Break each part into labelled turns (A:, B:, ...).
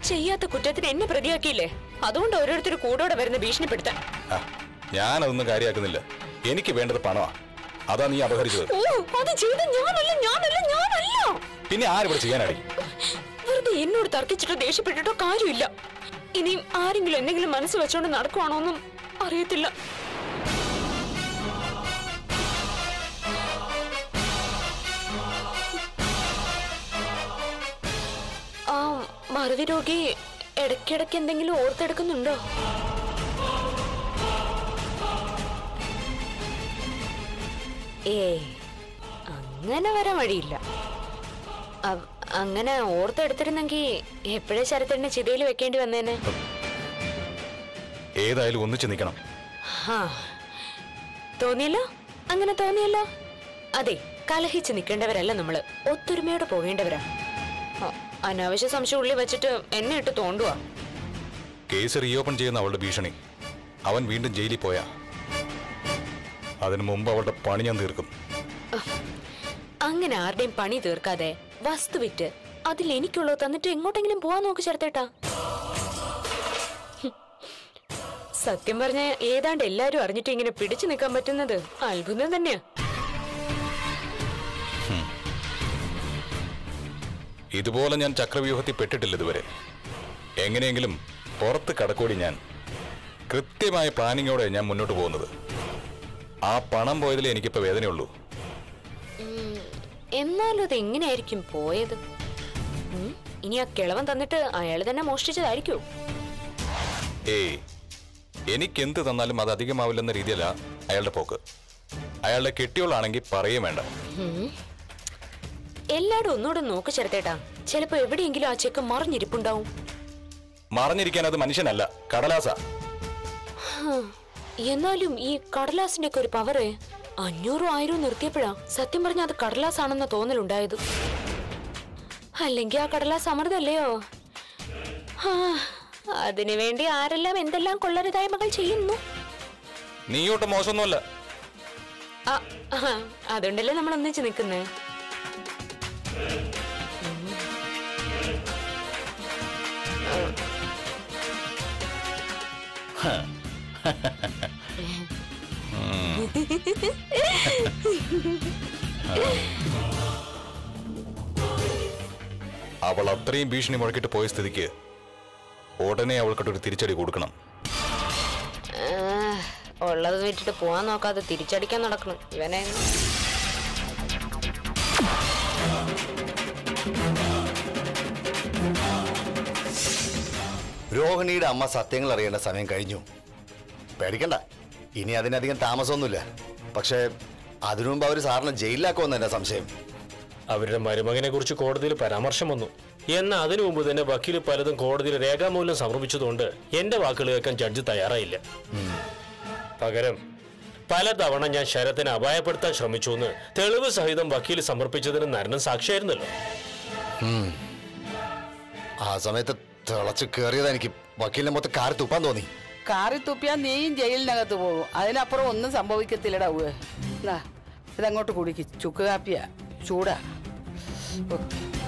A: ചെയ്യാത്ത കുറ്റത്തിന് എന്നെ പ്രതിയാക്കിയില്ലേ അതുകൊണ്ട് ഓരോരുത്തർ കൂടോടെ വരുന്ന ഭീഷണിപ്പെടുത്താൻ
B: ആ, ഞാനതൊന്നും കാര്യമാക്കുന്നില്ല എനിക്ക് വേണ്ടത് പണമാ അതാ നീ അപഹരിച്ചത്
A: ഓ അത് ചെയ്ത ഞാനല്ല ഞാനല്ല ഞാനല്ല
B: പിന്നെ ആരിവിടെ ചെയ്യാനാടി
A: വെറുതെ എന്നോട് തർക്കിച്ചിട്ടോ ദേഷ്യപ്പെട്ടിട്ടോ കാര്യമില്ല ഇനിയും ആരെങ്കിലും എന്തെങ്കിലും മനസ്സ് വെച്ചോണ്ട് നടക്കുവാണോന്നും അറിയത്തില്ല ആ മറവി രോഗി ഇടയ്ക്കിടയ്ക്ക് എന്തെങ്കിലും ഓർത്തെടുക്കുന്നുണ്ടോ ഏ അങ്ങനെ വരാൻ വഴിയില്ല അവ- അങ്ങനെ ഓർത്തെടുത്തിരുന്നെങ്കിൽ എപ്പോഴേ ശരത്തേണ്ണ ചിതയിൽ വെക്കേണ്ടി വന്നേനെ
B: ഏതായാലും ഒന്നിച്ച് നിൽക്കണം
A: ഹാ. തോന്നിയല്ലോ അങ്ങനെ തോന്നിയല്ലോ അതെ കലഹിച്ച് നിൽക്കേണ്ടവരല്ല നമ്മള് ഒത്തൊരുമയോടെ പോകേണ്ടവരാ ആ, അനാവശ്യ സംശയം ഉള്ളിൽ വെച്ചിട്ട് എന്നെ ഇട്ട് തോണ്ടുവാ
B: കേസ് റീഓപ്പൺ ചെയ്യുന്ന അവളുടെ ഭീഷണി അവൻ വീണ്ടും ജയിലിൽ പോയാ അതിനു മുമ്പ് അവളുടെ പണി ഞാൻ തീർക്കും
A: അങ്ങനെ ആരുടെയും പണി തീർക്കാതെ വസ്തു വിറ്റ് അതിൽ എനിക്കുള്ളത് തന്നിട്ട് എങ്ങോട്ടെങ്കിലും പോവാൻ നോക്ക് ചേർത്തേട്ടാ ഹും. സത്യം പറഞ്ഞ ഏതാണ്ട് എല്ലാരും അറിഞ്ഞിട്ട് ഇങ്ങനെ പിടിച്ചു നിൽക്കാൻ പറ്റുന്നത് അത്ഭുതം തന്നെയാ
B: ഇതുപോലെ ഞാൻ ചക്രവ്യൂഹത്തിൽ പെട്ടിട്ടില്ല ഇതുവരെ എങ്ങനെയെങ്കിലും പുറത്ത് കടക്കൂടി ഞാൻ കൃത്യമായ പ്ലാനിങ്ങോടെ ഞാൻ മുന്നോട്ട് പോകുന്നത് ആ പണം പോയതിലേ എനിക്കിപ്പോ വേദനയുള്ളൂ
A: എന്നാലും അത് എങ്ങനെയായിരിക്കും പോയത് ഉം? ഇനി ആ കിളവൻ തന്നിട്ട് അയാൾ തന്നെ മോഷ്ടിച്ചതായിരിക്കും
B: ഏയ് എനിക്കെന്ത് തന്നാലും അത് അധികമാവില്ലെന്ന രീതിയല്ല അയാളുടെ പോക്ക് അയാളുടെ കെട്ടിയോളാണെങ്കിൽ പറയേ വേണ്ട
A: എല്ലാടും ഒന്നുകൂടെ നോക്ക് ചേർത്തേട്ടാ ചിലപ്പോ എവിടെയെങ്കിലും ആ ചെക്ക് മറിഞ്ഞിരിപ്പുണ്ടാവും
B: മറഞ്ഞിരിക്കാൻ അത് മനുഷ്യനല്ല കടലാസ
A: ഹാ, എന്നാലും ഈ കടലാസിന്റെ ഒക്കെ ഒരു പവറ് അഞ്ഞൂറും ആയിരവും നിർത്തിയപ്പോഴാ സത്യം പറഞ്ഞ അത് കടലാസ് ആണെന്ന തോന്നലുണ്ടായത് അല്ലെങ്കിൽ ആ കടലാസ് അമൃതല്ലയോ ഹാ, അതിനു വേണ്ടി ആരെല്ലാം എന്തെല്ലാം കൊള്ളരുതായ്മകൾ ചെയ്യുന്നു
B: നീയോട്ട് മോശമൊന്നുമല്ല
A: ആ, ആഹാ, അതുകൊണ്ടല്ലേ നമ്മൾ ഒന്നിച്ച് നിൽക്കുന്നേ
B: അവൾ അത്രയും ഭീഷണി മുഴക്കിട്ട് പോയ സ്ഥിതിക്ക് ഉടനെ അവൾക്കിട്ടൊരു തിരിച്ചടി കൊടുക്കണം
A: ആ, ഉള്ളത് വിട്ടിട്ട് പോവാൻ നോക്കാതെ തിരിച്ചടിക്കാൻ നടക്കണം ഇവനെ
C: രോഹിണിയുടെ അമ്മ സത്യങ്ങൾ അറിയേണ്ട സമയം കഴിഞ്ഞു പേടിക്കണ്ട ഇനി അതിനധികം താമസമൊന്നുമില്ല പക്ഷേ അതിനു മുമ്പ് അവർ സാറിനെ ജയിലിലാക്കുമെന്ന് എന്റെ സംശയം
D: അവരുടെ മരുമകനെ കുറിച്ച് കോടതിയിൽ പരാമർശം വന്നു എന്നാൽ അതിനു മുമ്പ് തന്നെ വക്കീൽ പലതും കോടതിയിൽ രേഖാമൂലം സമർപ്പിച്ചതുകൊണ്ട് എന്റെ വാക്കുകൾ കേൾക്കാൻ ജഡ്ജി തയ്യാറായില്ല പകരം പലതവണ ഞാൻ ശരത്തിനെ അപായപ്പെടുത്താൻ ശ്രമിച്ചു എന്ന് തെളിവ് സഹിതം വക്കീൽ സമർപ്പിച്ചതിന് നരനം സാക്ഷിയായിരുന്നല്ലോ
C: ആ സമയത്ത് തിളച്ച് കയറിയത് എനിക്ക് വക്കീലിനെ മൊത്തം കാറി തുപ്പാൻ തോന്നി
E: കാറി തുപ്പിയാ നീയും ജയിലിനകത്ത് പോകും അതിനപ്പുറം ഒന്നും സംഭവിക്കത്തില്ലടാ ഉവ്വ് എന്നാ ഇതങ്ങോട്ട് കുടിക്ക് ചുക്ക് കാപ്പിയാ ചൂടാ ഓ.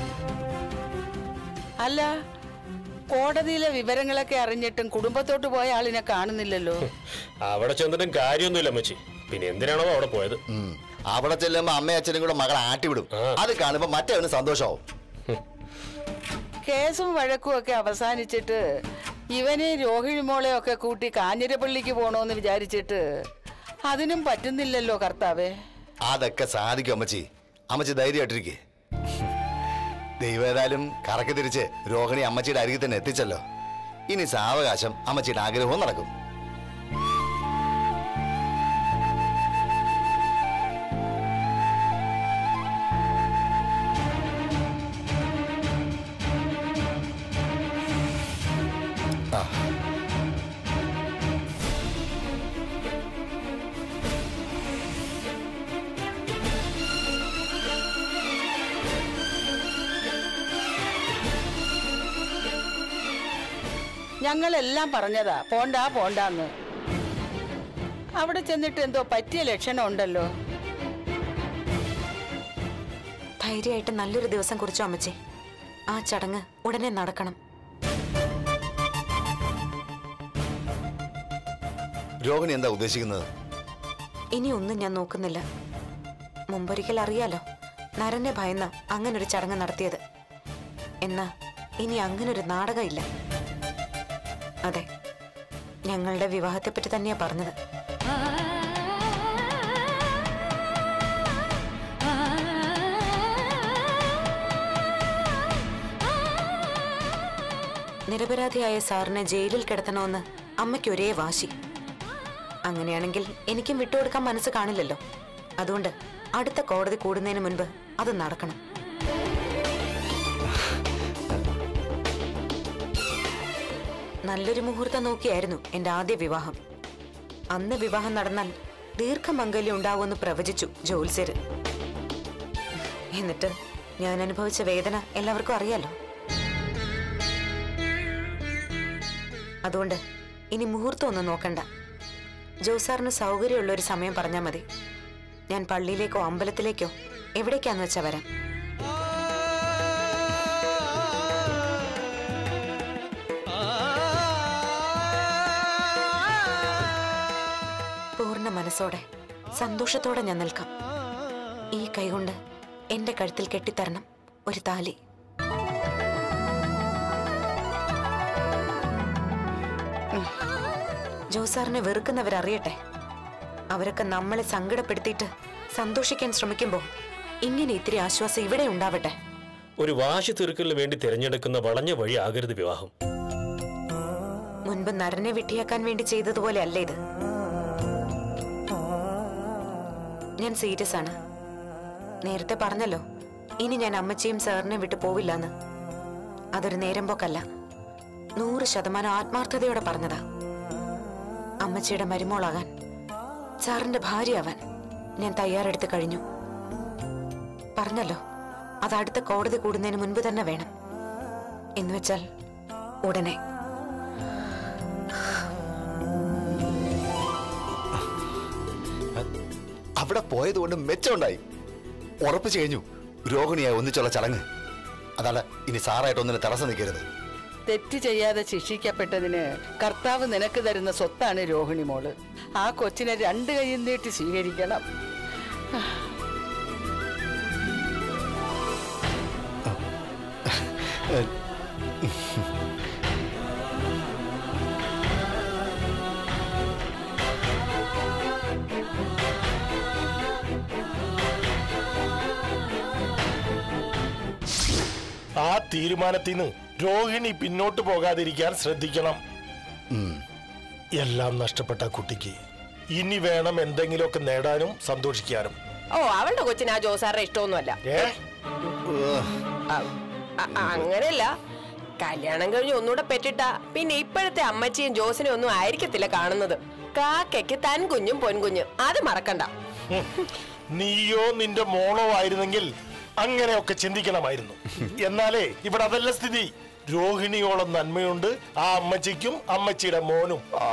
E: അല്ല കോടതിയിലെ വിവരങ്ങളൊക്കെ അറിഞ്ഞിട്ടും കുടുംബത്തോട്ട് പോയ ആളിനെ കാണുന്നില്ലല്ലോ
D: അവിടെ ചെന്നിട്ടും കാര്യമൊന്നുമില്ല അമ്മച്ചി പിന്നെ എന്തിനാണോ അവിടെ പോയത്
C: ഉം. അവിടെ ചെല്ലുമ്പോ അമ്മയും അച്ഛനും കൂടെ മകളെ ആട്ടിവിടും
D: ആ.
C: അത് കാണുമ്പോ മറ്റവന് സന്തോഷമാവും
E: കേസും വഴക്കും ഒക്കെ അവസാനിച്ചിട്ട് ഇവനെ രോഹിണി മോളെ ഒക്കെ കൂട്ടി കാഞ്ഞിരപ്പള്ളിക്ക് പോണോന്ന് വിചാരിച്ചിട്ട് അതിനും പറ്റുന്നില്ലല്ലോ കർത്താവേ
C: അതൊക്കെ സാധിക്കും അമ്മച്ചി അമ്മച്ചി ധൈര്യമായിട്ടിരിക്കേ ദൈവം ഏതായാലും കറക്കി തിരിച്ച് രോഹിണി അമ്മച്ചിയുടെ അരികിൽ തന്നെ എത്തിച്ചല്ലോ ഇനി സാവകാശം അമ്മച്ചിയുടെ ആഗ്രഹവും നടക്കും ആ
E: ഞങ്ങളെല്ലാം പറഞ്ഞതാ പോണ്ടാ പോണ്ടാന്ന് അവിടെ ചെന്നിട്ട് എന്തോ പറ്റിയ ലക്ഷണം ഉണ്ടല്ലോ
F: ധൈര്യമായിട്ട് നല്ലൊരു ദിവസം കുറിച്ചു അമ്മച്ചേ ആ ചടങ്ങ് ഉടനെ നടക്കണം
C: രോഹിണി എന്താ ഉദ്ദേശിക്കുന്നത്
F: ഇനി ഒന്നും ഞാൻ നോക്കുന്നില്ല മുമ്പൊരിക്കൽ അറിയാലോ നരനെ ഭയന്ന അങ്ങനൊരു ചടങ്ങ് നടത്തിയത് എന്നാ ഇനി അങ്ങനൊരു നാടകമില്ല അതെ ഞങ്ങളുടെ വിവാഹത്തെപ്പറ്റി തന്നെയാ പറഞ്ഞത് നിരപരാധിയായ സാറിനെ ജയിലിൽ കിടത്തണമെന്ന് അമ്മയ്ക്ക് ഒരേ വാശി അങ്ങനെയാണെങ്കിൽ എനിക്കും വിട്ടുകൊടുക്കാൻ മനസ്സ് കാണില്ലല്ലോ അതുകൊണ്ട് അടുത്ത കോടതി കൂടുന്നതിന് മുൻപ് അത് നടക്കണം നല്ലൊരു മുഹൂർത്തം നോക്കിയായിരുന്നു എന്റെ ആദ്യ വിവാഹം അന്ന് വിവാഹം നടന്നാൽ ദീർഘമംഗല്യം ഉണ്ടാവുമെന്ന് പ്രവചിച്ചു ജോത്സ്യര് എന്നിട്ട് ഞാൻ അനുഭവിച്ച വേദന എല്ലാവർക്കും അറിയാലോ അതുകൊണ്ട് ഇനി മുഹൂർത്തം ഒന്നും നോക്കണ്ട ജോസാറിന് സൗകര്യമുള്ള ഒരു സമയം പറഞ്ഞാൽ മതി ഞാൻ പള്ളിയിലേക്കോ അമ്പലത്തിലേക്കോ എവിടേക്കാന്ന് വെച്ചാ വരാം പൂർണ്ണ മനസ്സോടെ സന്തോഷത്തോടെ ഞാൻ നിൽക്കാം ഈ കൈകൊണ്ട് എന്റെ കഴുത്തിൽ കെട്ടിത്തരണം ഒരു താലി ജോസാറിനെ വെറുക്കുന്നവരറിയട്ടെ അവരൊക്കെ നമ്മളെ സങ്കടപ്പെടുത്തിയിട്ട് സന്തോഷിക്കാൻ ശ്രമിക്കുമ്പോൾ ഇങ്ങനെ ഇത്തിരി ആശ്വാസം ഇവിടെ ഉണ്ടാവട്ടെ
D: ഒരു വാശി തീർക്കലിന് വേണ്ടി തിരഞ്ഞെടുക്കുന്ന വളഞ്ഞ വഴി ആകരുത് വിവാഹം
F: മുൻപ് നരനെ വിട്ടിയാക്കാൻ വേണ്ടി ചെയ്തതുപോലെ അല്ല ഇത് ഞാൻ സീരിയസ് ആണ് നേരത്തെ പറഞ്ഞല്ലോ ഇനി ഞാൻ അമ്മച്ചിയും സാറിനെ വിട്ടു പോവില്ലെന്ന് അതൊരു നേരം പോക്കല്ല നൂറ് ശതമാനം ആത്മാർത്ഥതയോടെ പറഞ്ഞതാ അമ്മച്ചിയുടെ മരുമോളാകാൻ സാറിന്റെ ഭാര്യയാവാൻ ഞാൻ തയ്യാറെടുത്ത് കഴിഞ്ഞു പറഞ്ഞല്ലോ അത് അടുത്ത കോടതി കൂടുന്നതിന് മുൻപ് തന്നെ വേണം എന്നുവെച്ചാൽ ഉടനെ
C: അവിടെ പോയതുകൊണ്ട് മെച്ചമുണ്ടായി ഉറപ്പിച്ചു കഴിഞ്ഞു രോഹിണിയായി ഒന്നിച്ചുള്ള ചടങ്ങ് അതാണ് ഇനി സാറായിട്ട് ഒന്നിന് തടസ്സം നിൽക്കരുത്
E: തെറ്റ് ചെയ്യാതെ ശിക്ഷിക്കപ്പെട്ടതിന് കർത്താവ് നിനക്ക് തരുന്ന സ്വത്താണ് രോഹിണി മോള് ആ കൊച്ചിനെ രണ്ട് കൈയും നീട്ടി സ്വീകരിക്കണം
G: ആ തീരുമാനത്തിൽ നിന്ന് രോഹിണി പിന്നോട്ട് പോകാതിരിക്കാൻ ശ്രദ്ധിക്കണം എല്ലാം നഷ്ടപ്പെട്ട ആ കുട്ടിക്ക് ഇനി വേണം എന്തെങ്കിലുമൊക്കെ നേടാനും സന്തോഷിക്കാനും
H: ഓ അവളുടെ കൊച്ചിന് ആ ജോസാറിന്റെ ഇഷ്ടമൊന്നുമല്ല
G: ഏ
H: അ- അ- അങ്ങനെയല്ല കല്യാണം കഴിഞ്ഞ് ഒന്നുകൂടെ പെറ്റിട്ട പിന്നെ ഇപ്പോഴത്തെ അമ്മച്ചിയും ജോസിനും ഒന്നും ആയിരിക്കത്തില്ല കാണുന്നത് കാക്കയ്ക്ക് തൻ കുഞ്ഞും പൊൻകുഞ്ഞും അത് മറക്കണ്ട
G: ഉം. നീയോ നിന്റെ മോളോ ആയിരുന്നെങ്കിൽ അങ്ങനെയൊക്കെ ചിന്തിക്കണമായിരുന്നു എന്നാലേ ഇവിടെ അതല്ല സ്ഥിതി രോഹിണിയോളം നന്മയുണ്ട് ആ അമ്മച്ചിക്കും അമ്മച്ചിയുടെ മോനും ആ.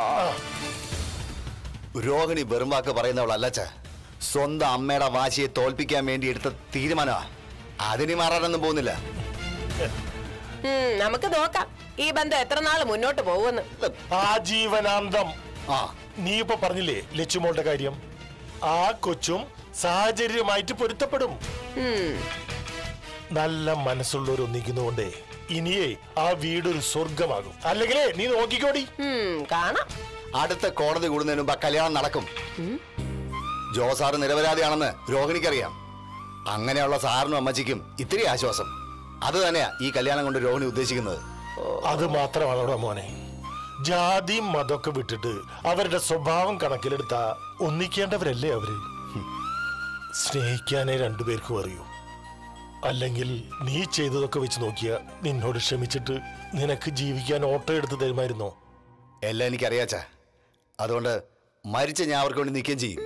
C: രോഹിണി വെറും വാക്ക് പറയുന്നവളല്ലച്ച സ്വന്തം അമ്മയുടെ വാശിയെ തോൽപ്പിക്കാൻ വേണ്ടി എടുത്ത തീരുമാനമാ അതിന് മാറാനൊന്നും പോകുന്നില്ല
H: ഉം, നമുക്ക് നോക്കാം ഈ ബന്ധം എത്ര നാൾ മുന്നോട്ട് പോകുമെന്ന്
G: ആജീവനാന്തം
C: ആ
G: നീ ഇപ്പൊ പറഞ്ഞില്ലേ ലച്ചുമോളുടെ കാര്യം ആ കൊച്ചും സാഹചര്യമായിട്ട് പൊരുത്തപ്പെടും
H: ഉം,
G: നല്ല മനസ്സുള്ളവർ ഒന്നിക്കുന്നതുകൊണ്ടേ ഇനിയേ ആ വീടൊരു സ്വർഗമാകും അല്ലെങ്കിലേ നീ നോക്കിക്കോടി
H: ഉം, കാണാം
C: അടുത്ത കോടതി കൂടുന്നതിന് മുമ്പ് ആ കല്യാണം നടക്കും ജോസാറ് നിരപരാധിയാണെന്ന് രോഹിണിക്കറിയാം അങ്ങനെയുള്ള സാറിനും അമ്മച്ചിക്കും ഇത്തിരി ആശ്വാസം അത് തന്നെയാ ഈ കല്യാണം കൊണ്ട് രോഹിണി ഉദ്ദേശിക്കുന്നത്
G: അത് മാത്രമാണോടാ മോനെ ജാതിയും മതമൊക്കെ വിട്ടിട്ട് അവരുടെ സ്വഭാവം കണക്കിലെടുത്താ ഒന്നിക്കേണ്ടവരല്ലേ അവര് ഹും. സ്നേഹിക്കാനേ രണ്ടുപേർക്കും അറിയൂ അല്ലെങ്കിൽ നീ ചെയ്തതൊക്കെ വെച്ച് നോക്കിയ നിന്നോട് ക്ഷമിച്ചിട്ട് നിനക്ക് ജീവിക്കാൻ ഓട്ടോ എടുത്ത് തരുമായിരുന്നോ
C: എല്ലാം എനിക്കറിയാച്ചാ അതുകൊണ്ട് മരിച്ച ഞാൻ അവർക്ക് വേണ്ടി നിൽക്കുകയും ചെയ്യും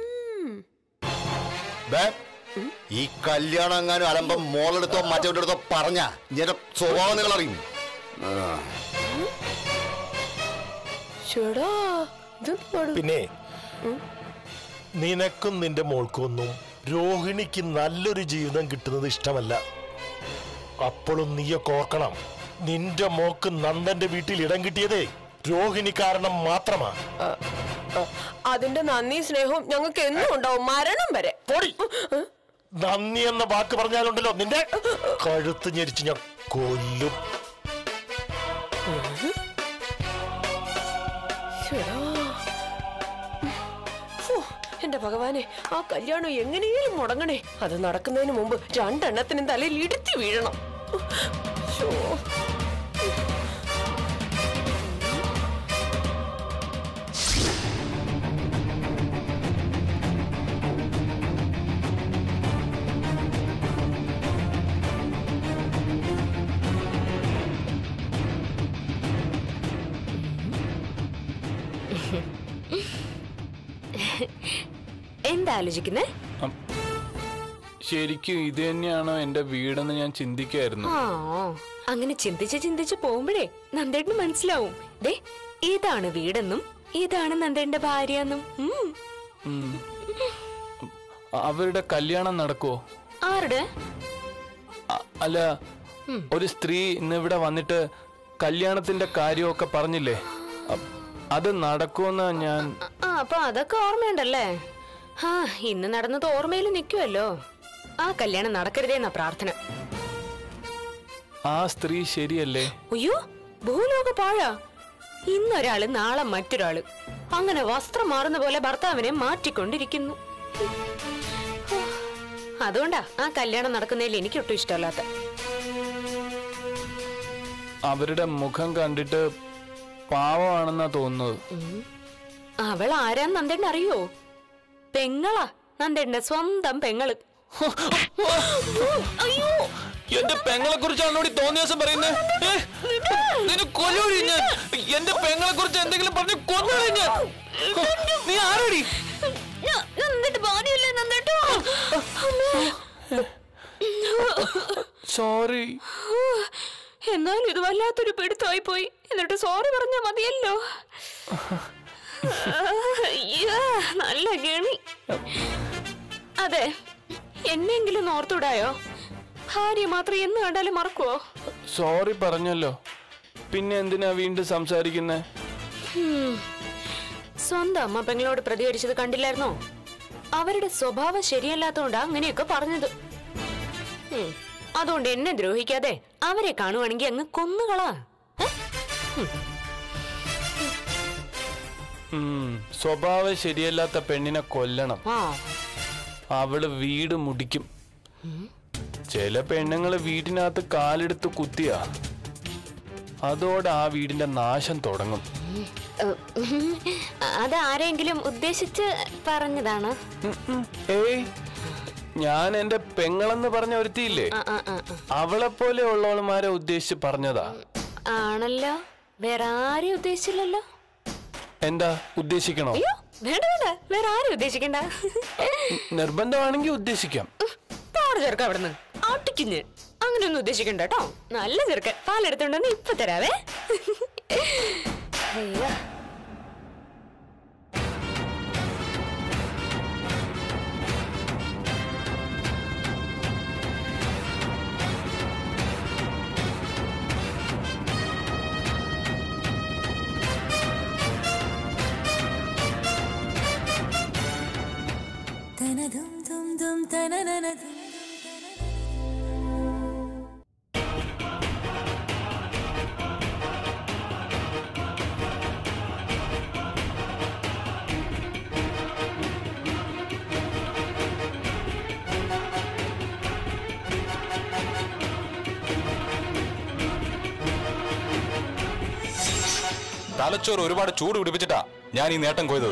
C: ബേ, ഈ കല്യാണം എങ്ങാനും അലമ്പം മോളെടുത്തോ മറ്റവരുടെ പറഞ്ഞ ഞാൻ സ്വഭാവം നിങ്ങൾ അറിയും ആ.
H: ചേടാ ഇത് പാട്.
G: പിന്നെ നിനക്കും നിന്റെ മോൾക്കും ഒന്നും രോഹിണിക്ക് നല്ലൊരു ജീവിതം കിട്ടുന്നത് ഇഷ്ടമല്ല അപ്പോഴും നീയൊക്കെ ഓർക്കണം നിന്റെ മോക്ക് നന്ദന്റെ വീട്ടിൽ ഇടം കിട്ടിയതേ രോഹിണി കാരണം മാത്രമാ
H: അതിന്റെ നന്ദി സ്നേഹവും ഞങ്ങൾക്ക് എന്നും ഉണ്ടാവും മരണം വരെ
G: പൊടി നന്ദി എന്ന വാക്ക് പറഞ്ഞാലുണ്ടല്ലോ നിന്റെ കഴുത്ത് ഞെരിച്ച് ഞാൻ കൊല്ലും
H: ശ്ശെടാ. ഫു, എന്റെ ഭഗവാനെ ആ കല്യാണം എങ്ങനെയും മുടങ്ങണേ അത് നടക്കുന്നതിന് മുമ്പ് രണ്ടെണ്ണത്തിനും തലയിൽ ഇടുത്തി വീഴണം ശ്ശോ.
A: എന്താ ആലോചിക്കുന്നേ
B: ശരിക്കും ഇത് തന്നെയാണോ എന്റെ വീടെന്ന് ഞാൻ ചിന്തിക്കായിരുന്നു
A: ആ അങ്ങനെ ചിന്തിച്ച് ചിന്തിച്ച് പോകുമ്പോഴേ നന്ദേട്ടിന് മനസ്സിലാവും ദേ ഇതാണ് വീടെന്നും ഇതാണ് നന്ദേന്റെ ഭാര്യ എന്നും ഉം.
B: അവരുടെ കല്യാണം നടക്കുവോ
A: ആരുടെ
B: അ- അല്ല ഒരു സ്ത്രീ ഇന്ന് ഇവിടെ വന്നിട്ട് കല്യാണത്തിന്റെ കാര്യമൊക്കെ പറഞ്ഞില്ലേ അ- അത് നടക്കുമെന്നാ ഞാൻ
A: ആ അപ്പൊ അതൊക്കെ ഓർമ്മയുണ്ടല്ലേ ആ ഇന്ന് നടന്നത് ഓർമ്മയിൽ നിൽക്കുമല്ലോ ആ കല്യാണം നടക്കരുതേന്നാ പ്രാർത്ഥന
B: ആ സ്ത്രീ ശരിയല്ലേ
A: അയ്യോ ഭൂലോക പാഴാ ഇന്നൊരാള് നാളെ മറ്റൊരാള് അങ്ങനെ വസ്ത്രം മാറുന്ന പോലെ ഭർത്താവിനെ മാറ്റിക്കൊണ്ടിരിക്കുന്നു അതുകൊണ്ടാ ആ കല്യാണം നടക്കുന്നതിൽ എനിക്കൊട്ടും ഇഷ്ടമല്ലാത്ത
B: അവരുടെ മുഖം കണ്ടിട്ട് പാവമാണെന്നാ തോന്നുന്നത്
A: അവൾ ആരാന്ന് നന്ദേണ്ണ അറിയോ പെങ്ങളാ നന്ദേണ്ണ സ്വന്തം പെങ്ങള് അയ്യോ
B: എന്റെ പെങ്ങളെ കുറിച്ചാണോ തോന്നിയ ദിവസം പറയുന്നത് കൊല്ലൂടി ഞാൻ എന്റെ പെങ്ങളെ കുറിച്ച് എന്തെങ്കിലും പറഞ്ഞ് കൊന്നോളി ഞാൻ നീ ആരോടി
A: ഞാ- നന്ദേട്ട ഭാര്യയല്ലേ നന്ദേട്ടോ
B: സോറി
A: എന്നാലും ഇത് വല്ലാത്തൊരു പിടുത്തമായി പോയി എന്നിട്ട് സോറി പറഞ്ഞാ മതിയല്ലോ അയ്യോ, നല്ല ഗണി അതെ എന്നെങ്കിലും ഒന്ന് ഓർത്തൂടായോ ഭാര്യ മാത്രം എന്ന് കണ്ടാലും മറക്കുവോ
B: സോറി പറഞ്ഞല്ലോ പിന്നെ എന്തിനാ വീണ്ടും സംസാരിക്കുന്നേ
A: സ്വന്തം അമ്മ പെങ്ങളോട് പ്രതികരിച്ചത് കണ്ടില്ലായിരുന്നോ അവരുടെ സ്വഭാവം ശരിയല്ലാത്തോണ്ടാ അങ്ങനെയൊക്കെ പറഞ്ഞത് ഉം, അതുകൊണ്ട് എന്നെ ദ്രോഹിക്കാതെ അവരെ കാണുവാണെങ്കിൽ അങ്ങ് കൊന്നുകളാ ഏ?
B: ഉം, സ്വഭാവം ശരിയല്ലാത്ത പെണ്ണിനെ കൊല്ലണം
A: ആ
B: അവള് വീട് മുടിക്കും ചില പെണ്ണുങ്ങള് വീടിനകത്ത് കാലെടുത്ത് കുത്തിയാ അതോടെ ആ വീടിന്റെ നാശം തുടങ്ങും
A: അത് ആരെങ്കിലും ഉദ്ദേശിച്ച് പറഞ്ഞതാണ്
B: ഉം, ഉം. ഏയ് ഞാൻ എന്റെ പെങ്ങളെന്ന് പറഞ്ഞ ഒരുത്തിയില്ലേ
A: ആ, ആ, ആ, ആ.
B: അവളെ പോലെ ഉള്ളവളുമാരെ ഉദ്ദേശിച്ച് പറഞ്ഞതാ
A: ആണല്ലോ വേറെ ആരെയും ഉദ്ദേശിച്ചില്ലല്ലോ
B: എന്താ ഉദ്ദേശിക്കണോ
A: അയ്യോ വേണ്ട വേണ്ട വേറെ ആരും ഉദ്ദേശിക്കണ്ട
B: നിർബന്ധമാണെങ്കിൽ ഉദ്ദേശിക്കാം
A: പാട് ചെറുക്ക അവിടുന്ന് ആട്ടിക്കുഞ്ഞ് അങ്ങനെയൊന്നും ഉദ്ദേശിക്കണ്ട കേട്ടോ നല്ല ചെറുക്കൻ പാലെടുത്തോണ്ടെന്ന് ഇപ്പൊ തരാവേ അയ്യോ
B: തലച്ചോറ് ഒരുപാട് ചൂട് പിടിപ്പിച്ചിട്ടാ ഞാൻ ഈ നേട്ടം കൊയ്തത്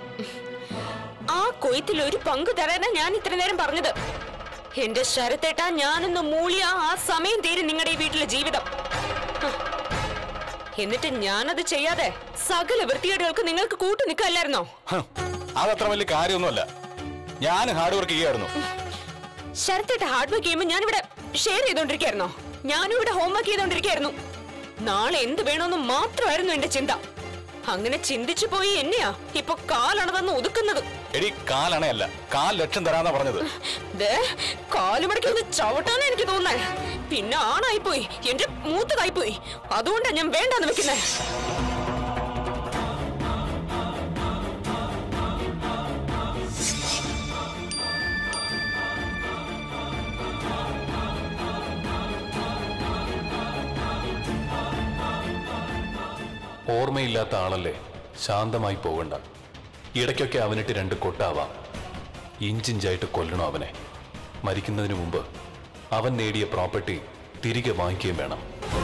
A: ആ കൊയ്ത്തിൽ ഒരു പങ്ക് തരാനാ ഞാൻ ഇത്ര നേരം പറഞ്ഞത് എന്റെ ശരത്തേട്ടാ ഞാനൊന്ന് മൂളിയ ആ സമയം തീരും നിങ്ങളുടെ ഈ വീട്ടിലെ ജീവിതം ഹ്. എന്നിട്ട് ഞാനത് ചെയ്യാതെ സകല വൃത്തികേടുകൾക്ക് നിങ്ങൾക്ക് കൂട്ടു നിൽക്കല്ലായിരുന്നോ
B: ഹ്, അതത്ര വലിയ കാര്യമൊന്നുമല്ല ഞാൻ ഹാർഡ് വർക്ക് ചെയ്യായിരുന്നു
A: ശരത്തേട്ട ഹാർഡ് വർക്ക് ചെയ്യുമ്പോൾ ഞാനിവിടെ ഷെയർ ചെയ്തോണ്ടിരിക്കായിരുന്നോ ഞാനും ഇവിടെ ഹോംവർക്ക് ചെയ്തോണ്ടിരിക്കായിരുന്നു നാളെ എന്ത് വേണമെന്ന് മാത്രമായിരുന്നു എന്റെ ചിന്ത അങ്ങനെ ചിന്തിച്ചു പോയി എന്നെയാ ഇപ്പൊ കാലണതെന്ന് ഒതുക്കുന്നത്
B: എടി കാലണയല്ല കാൽ ലക്ഷം തരാന്നാ പറഞ്ഞത്
A: ദേ, കാലുമടക്കി ഒന്ന് ചവിട്ടാനാ എനിക്ക് തോന്നേ പിന്നെ ആണായി പോയി എന്റെ മൂത്തതായി പോയി അതുകൊണ്ടാ ഞാൻ വേണ്ടാന്ന് വെക്കുന്നേ
B: ഓർമ്മയില്ലാത്ത ആളല്ലേ ശാന്തമായി പോകണ്ട ഇടയ്ക്കൊക്കെ അവനിട്ട് രണ്ട് കൊട്ടാവാം ഇഞ്ചിഞ്ചായിട്ട് കൊല്ലണം അവനെ മരിക്കുന്നതിന് മുമ്പ് അവൻ നേടിയ പ്രോപ്പർട്ടി തിരികെ വാങ്ങിക്കുകയും വേണം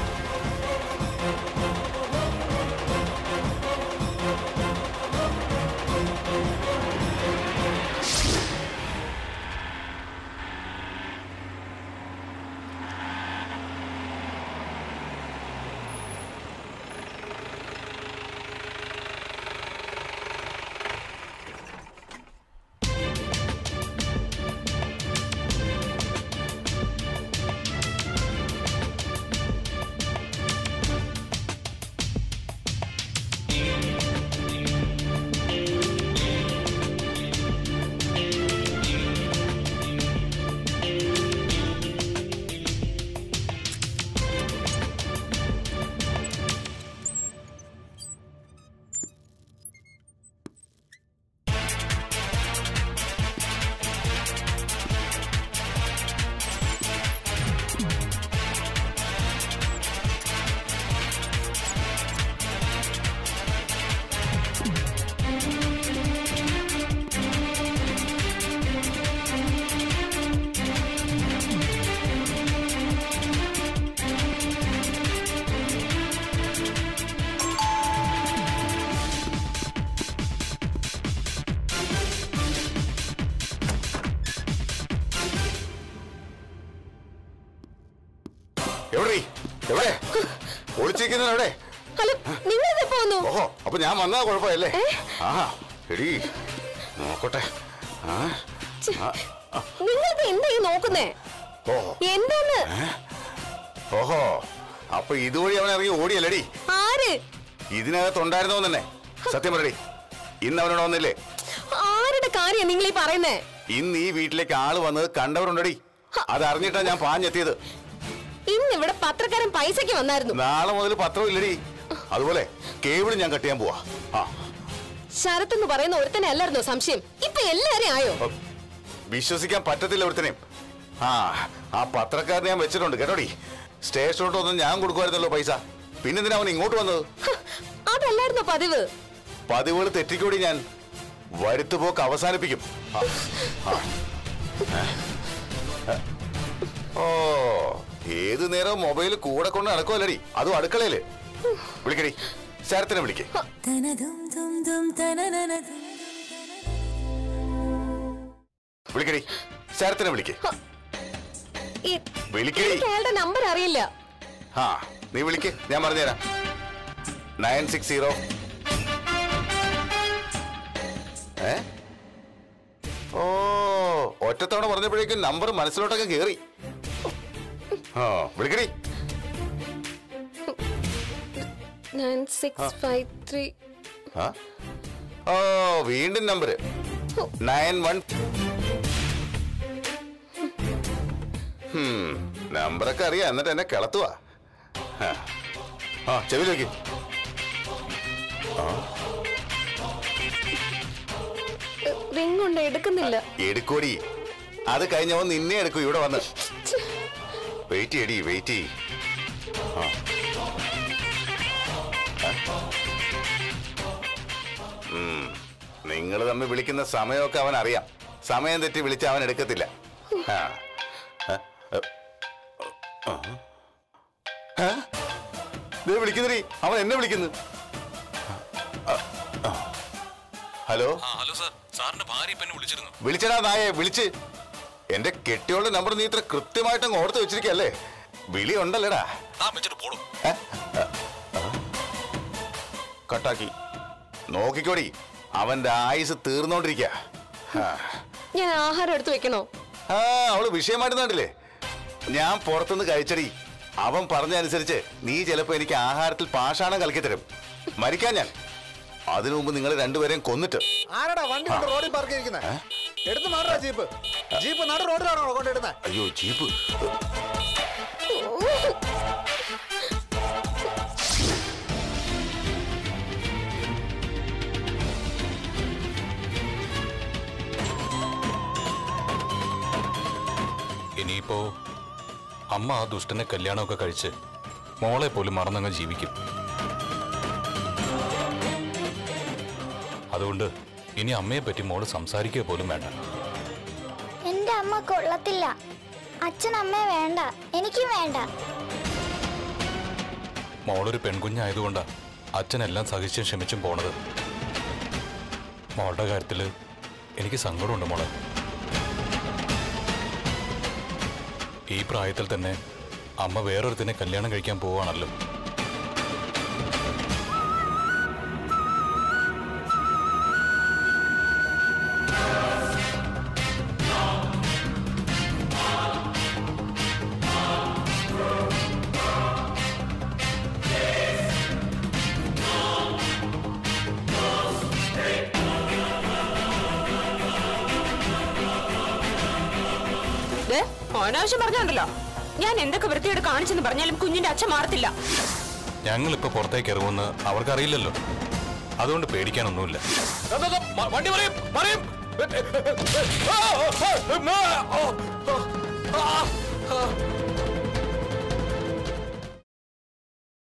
C: എവിടെ എവിടെ ഒളിച്ചിരിക്കുന്നത് എവിടെ
A: ഹലോ നിങ്ങൾ എപ്പോ വന്നു
C: ഓഹോ അപ്പൊ ഞാൻ വന്നതാ കുഴപ്പമില്ലേ ആഹാ എടി നോക്കട്ടെ ആ ആ,
A: നിങ്ങൾക്ക് എന്താ ഈ നോക്കുന്നേ
C: ഓഹോ
A: എന്താന്ന്
C: ഓഹോ അപ്പൊ ഇതുവഴി അവൻ ഇറങ്ങി ഓടിയല്ലേടി
A: ആര്
C: ഇതിനകത്തുണ്ടായിരുന്നോ തന്നെ സത്യം പറയടി ഇന്ന് അവനോട് വന്നില്ലേ
A: ആരുടെ കാര്യം നിങ്ങൾ ഈ പറയുന്നേ
C: ഇന്ന് ഈ വീട്ടിലേക്ക് ആള് വന്നത് കണ്ടവരുണ്ടടി അത് അറിഞ്ഞിട്ടാ ഞാൻ പാഞ്ഞെത്തിയത്
A: ഇന്ന് ഇവിടെ പത്രക്കാരൻ പൈസക്ക് വന്നായിരുന്നു
C: നാളെ മുതൽ പത്രം ഇല്ലടി അതുപോലെ കേബിളും ഞാൻ കട്ട് ചെയ്യാൻ പോവാ ആ
A: ശരത് എന്ന് പറയുന്ന ഒരുത്തനെ അല്ലായിരുന്നോ സംശയം ഇപ്പൊ എല്ലാരും ആയോ
C: ഓ, വിശ്വസിക്കാൻ പറ്റത്തില്ല ഒരുത്തനെയും ആ ആ പത്രക്കാരനെ ഞാൻ വെച്ചിട്ടുണ്ട് കേട്ടോടി സ്റ്റേഷനോട്ട് ഒന്നും ഞാൻ കൊടുക്കുമായിരുന്നല്ലോ പൈസ പിന്നെന്തിനാ അവൻ ഇങ്ങോട്ട് വന്നത്
A: ഹ, അതല്ലായിരുന്നോ പതിവ്
C: പതിവുകൾ തെറ്റിക്കൂടി ഞാൻ വരുത്തുപോക്ക് അവസാനിപ്പിക്കും ആ, ആ. ഏ? ഏ? ഓ ഏത് നേരം മൊബൈൽ കൂടെ കൊണ്ട് നടക്കുമല്ലടി അതും അടുക്കളയില് വിളിക്കടി ശരത്തിനെ വിളിക്കേ വിളിക്കടി ശരത്തിനെ വിളിക്കേ
A: ഈ-
C: വിളിക്കടി
A: എനിക്ക് അയാളുടെ നമ്പർ അറിയില്ല
C: ആ നീ വിളിക്ക് ഞാൻ പറഞ്ഞുതരാം നയൻ സിക്സ് സീറോ ഏ ഓ ഒറ്റത്തവണ പറഞ്ഞപ്പോഴേക്കും നമ്പർ മനസ്സിലോട്ടൊക്കെ കേറി ആ വിളിക്കടി
A: നയൻ സിക്സ് ഫൈവ് ത്രീ
C: ആ ഓ വീണ്ടും നമ്പർ നയൻ വൺ നമ്പറൊക്കെ അറിയാം എന്നിട്ട് എന്നെ കിളത്തുവാ ആ. ആ ചെവി നോക്കി
A: റിംഗ് ഉണ്ട് എടുക്കുന്നില്ല
C: എടുക്കോടി അത് കഴിഞ്ഞവൻ നിന്നെ എടുക്കൂ ഇവിടെ വന്ന് വെയിറ്റ് ചെയ്യടി വെയിറ്റ് ചെയ് നിങ്ങൾ തമ്മിൽ വിളിക്കുന്ന സമയമൊക്കെ അവൻ അറിയാം സമയം തെറ്റി വിളിച്ച അവൻ എടുക്കത്തില്ല ആ. ആ, ആ. ആ? ദേ വിളിക്കുന്നടി അവൻ എന്നെ വിളിക്കുന്നു ആ, ആ. ഹലോ
B: ഹലോ സാർ സാറിന്റെ ഭാര്യ ഇപ്പൊ എന്നെ വിളിച്ചിരുന്നു
C: വിളിച്ചടാ നായെ വിളിച്ച് എന്റെ കെട്ടിയോളുടെ നമ്പർ നീ ഇത്ര കൃത്യമായിട്ട് അങ്ങ് ഓർത്ത് വെച്ചിരിക്കല്ലേ വിളി ഉണ്ടല്ലേടാ
B: താൻ വെച്ചിട്ട് പോടും
C: കട്ടാക്കി നോക്കിക്കോടി അവന്റെ ആയുസ് തീർന്നോണ്ടിരിക്ക
A: ഞാൻ ആഹാരം എടുത്തു വെക്കണോ
C: ആ അവള് വിഷയമായിട്ട് കണ്ടില്ലേ ഞാൻ പുറത്തുനിന്ന് കഴിച്ചടി അവൻ പറഞ്ഞതനുസരിച്ച് നീ ചിലപ്പോ എനിക്ക് ആഹാരത്തിൽ പാഷാണം കലക്കി തരും മരിക്കാൻ ഞാൻ അതിനു മുമ്പ് നിങ്ങൾ രണ്ടുപേരെയും കൊന്നിട്ട്
I: ആരാടാ വണ്ടി കൊണ്ട് റോഡിൽ പാർക്ക് ചെയ്തിരിക്കുന്നത് എടുത്ത് മാറാ ജീപ്പ് ജീപ്പ് നടു റോഡിലാണോ കൊണ്ടിടുന്നത്
C: അയ്യോ ജീപ്പ്
B: ഇനിയിപ്പോ അമ്മ ആ ദുഷ്ടനെ കല്യാണമൊക്കെ കഴിച്ച് മോളെ പോലും മറന്നങ്ങ് ജീവിക്കും അതുകൊണ്ട് ഇനി അമ്മയെ പറ്റി മോള് സംസാരിക്കുക പോലും വേണ്ട
J: എന്റെ അമ്മ കൊള്ളത്തില്ല അച്ഛൻ അമ്മയെ വേണ്ട എനിക്കും വേണ്ട
B: മോളൊരു പെൺകുഞ്ഞായതുകൊണ്ടാ അച്ഛനെല്ലാം സഹിച്ചും ക്ഷമിച്ചും പോണത് മോളുടെ കാര്യത്തില് എനിക്ക് സങ്കടമുണ്ട് മോളെ ഈ പ്രായത്തിൽ തന്നെ അമ്മ വേറൊരുത്തിനെ കല്യാണം കഴിക്കാൻ പോവാണല്ലോ
A: ദേ, അനാവശ്യം പറഞ്ഞുണ്ടല്ലോ ഞാൻ എന്തൊക്കെ വൃത്തിയോട് കാണിച്ചെന്ന് പറഞ്ഞാലും കുഞ്ഞിന്റെ അച്ഛൻ മാറത്തില്ല
B: ഞങ്ങളിപ്പോ പുറത്തേക്ക് ഇറങ്ങുമെന്ന് അവർക്കറിയില്ലല്ലോ അതുകൊണ്ട് പേടിക്കാനൊന്നുമില്ല വണ്ടി മറിയും മറിയും